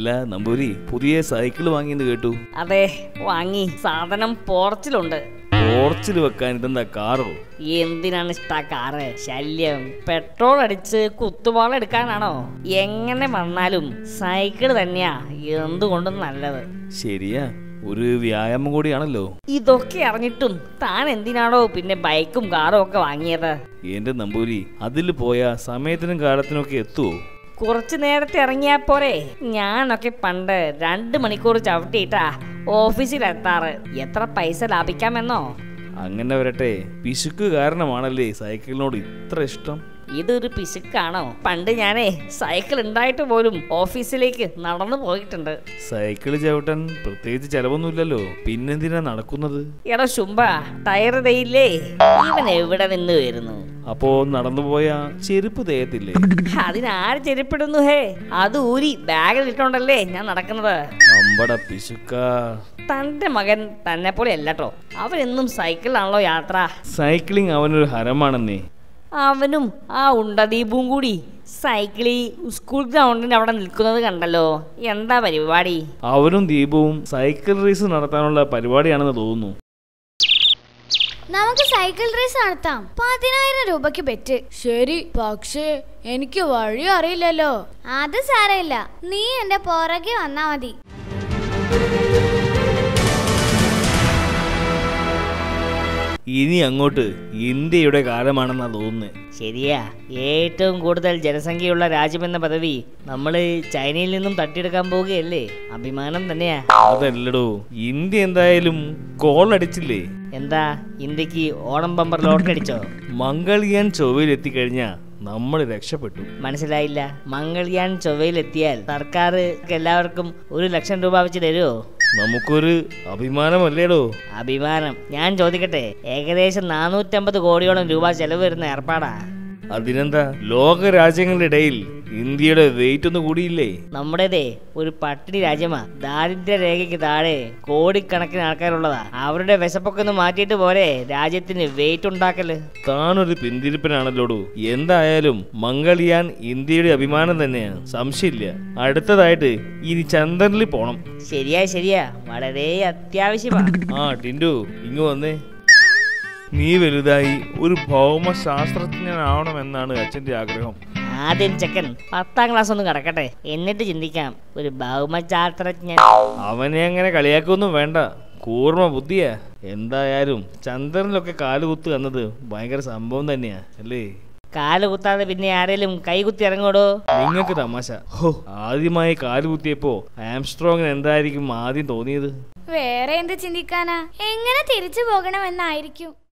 അല്ല നമ്പൂരി പുതിയ സൈക്കിൾ വാങ്ങിയെന്ന് കേട്ടു അതെ വാങ്ങി സാധനം പോർച്ചിലുണ്ട് പോർച്ചിൽ വെക്കാൻ ഇതെന്താ കാറോ എന്തിനാണ് ഇഷ്ട കാറ് ശല്യം പെട്രോൾ അടിച്ച് കുത്തുപാള എടുക്കാനാണോ എങ്ങനെ വന്നാലും സൈക്കിൾ തന്നെയാ എന്തുകൊണ്ടും നല്ലത് ശരിയാ ഒരു വ്യായാമം കൂടിയാണല്ലോ ഇതൊക്കെ അറിഞ്ഞിട്ടും താൻ എന്തിനാണോ പിന്നെ ബൈക്കും കാറും ഒക്കെ വാങ്ങിയത് എന്റെ നമ്പൂരി അതിൽ പോയ സമയത്തിനും കാലത്തിനും ഒക്കെ എത്തുവോ കുറച്ചു നേരത്തെ ഇറങ്ങിയാ പോരെ ഞാനൊക്കെ പണ്ട് രണ്ട് മണിക്കൂർ ചവിട്ടിയിട്ടാ ഓഫീസിലെത്താറ് എത്ര പൈസ ലാഭിക്കാമെന്നോ അങ്ങനെ വരട്ടെ പിശുക്ക് കാരണമാണല്ലേ സൈക്കിളിനോട് ഇത്ര ഇഷ്ടം ഇതൊരു പിശുക്കാണോ പണ്ട് ഞാനേ സൈക്കിൾ ഉണ്ടായിട്ട് പോലും ഓഫീസിലേക്ക് നടന്നു പോയിട്ടുണ്ട് സൈക്കിൾ ചവിട്ടാൻ പ്രത്യേകിച്ച് ചെലവൊന്നുമില്ലല്ലോ പിന്നെന്തിനാ നടക്കുന്നത് എടാ ശുംഭ ടയർ തേയില്ലേ ഇവൻ എവിടെ നിന്ന് വരുന്നു അപ്പോ നടന്നു പോയാ ചെരുപ്പ് തേയത്തില്ലേ അതിനാര് ചെരുപ്പിടുന്നു ഹേ അത് ഊരി ബാഗിൽ ഇട്ടോണ്ടല്ലേ ഞാൻ നടക്കുന്നത് അമ്പട പിശുക്ക തന്റെ മകൻ തന്നെ പോലെ അല്ലട്ടോ അവനെന്നും സൈക്കിളിലാണല്ലോ യാത്ര സൈക്ലിംഗ് അവനൊരു ഹരമാണെന്നേ അവനും ആ ഉണ്ടദീപും കൂടി സൈക്കിളിൽ സ്കൂൾ ഗ്രൗണ്ടിന് അവിടെ നിൽക്കുന്നത് കണ്ടല്ലോ എന്താ പരിപാടി അവനും ദീപവും സൈക്കിൾ റേസ് നടത്താനുള്ള പരിപാടിയാണെന്ന് തോന്നുന്നു നമുക്ക് സൈക്കിൾ റേസ് നടത്താം പതിനായിരം രൂപയ്ക്ക് ബെറ്റ് ശരി പക്ഷേ എനിക്ക് വഴി അറിയില്ലല്ലോ അത് സാരമില്ല നീ എന്റെ പുറകെ വന്നാ മതി ഇനി അങ്ങോട്ട് ഇന്ത്യയുടെ കാലമാണെന്നാ തോന്നുന്നത് ശരിയാ ഏറ്റവും കൂടുതൽ ജനസംഖ്യയുള്ള രാജ്യമെന്ന പദവി നമ്മൾ ചൈനയിൽ നിന്നും തട്ടിയെടുക്കാൻ പോവുകയല്ലേ അഭിമാനം തന്നെയാ അതല്ലടോ ഇന്ത്യ എന്തായാലും കോൾ അടിച്ചില്ലേ എന്താ ഇന്ത്യക്ക് ഓണം ബമ്പർ ലോട്ടറി അടിച്ചോ മംഗൾയാൻ ചൊവ്വയിൽ എത്തിക്കഴിഞ്ഞാ നമ്മൾ രക്ഷപ്പെട്ടു മനസ്സിലായില്ല മംഗൾയാൻ ചൊവ്വയിലെത്തിയാൽ സർക്കാർ എല്ലാവർക്കും ഒരു ലക്ഷം രൂപ വെച്ച് തരുമോ നമുക്കൊരു അഭിമാനമല്ലേടോ അഭിമാനം ഞാൻ ചോദിക്കട്ടെ ഏകദേശം നാനൂറ്റമ്പത് കോടിയോളം രൂപ ചെലവ് വരുന്ന ഏർപ്പാടാ അതിനെന്താ ലോക രാജ്യങ്ങളുടെ ഇടയിൽ ഇന്ത്യയുടെ വെയിറ്റ് ഒന്ന് കൂടിയില്ലേ നമ്മുടേതേ ഒരു പട്ടിണി രാജ്യമാ ദാരിദ്ര്യ രേഖയ്ക്ക് താഴെ കോടിക്കണക്കിന് ആൾക്കാരുള്ളതാ അവരുടെ വിശപ്പൊക്കെ ഒന്ന് മാറ്റിയിട്ട് പോരെ രാജ്യത്തിന് വെയിറ്റ് ഉണ്ടാക്കല് താനൊരു പിന്തിരിപ്പനാണല്ലോടു എന്തായാലും മംഗൾയാൻ ഇന്ത്യയുടെ അഭിമാനം തന്നെയാണ് സംശയമില്ല അടുത്തതായിട്ട് ഇനി ചന്ദ്രനിൽ പോണം ശരിയാ ശരിയാ വളരെ അത്യാവശ്യമാ ആ ടിൻഡു ഇങ്ങ് വന്നേ നീ വലുതായി ഒരു ഭൗമശാസ്ത്രജ്ഞനാവണമെന്നാണ് അച്ഛന്റെ ആഗ്രഹം ആദ്യം ചെക്കൻ പത്താം ക്ലാസ് ഒന്ന് കിടക്കട്ടെ എന്നിട്ട് ചിന്തിക്കാം ഒരു ഭൗമശാസ്ത്രജ്ഞൻ അവനെ അങ്ങനെ കളിയാക്കൊന്നും വേണ്ട കൂർമ്മ ബുദ്ധിയാ എന്തായാലും ചന്ദ്രനിലൊക്കെ കാലുകുത്ത് എന്നത് ഭയങ്കര സംഭവം തന്നെയാ അല്ലേ കാല് കുത്താതെ പിന്നെ ആരേലും കൈകുത്തി ഇറങ്ങോടോ നിങ്ങൾക്ക് തമാശ ഹോ ആദ്യമായി കാലുകുത്തിയപ്പോ ആംസ്ട്രോങ്ങിന് എന്തായിരിക്കും ആദ്യം തോന്നിയത് വേറെ എന്ത് ചിന്തിക്കാനാ എങ്ങനെ തിരിച്ചു പോകണമെന്നായിരിക്കും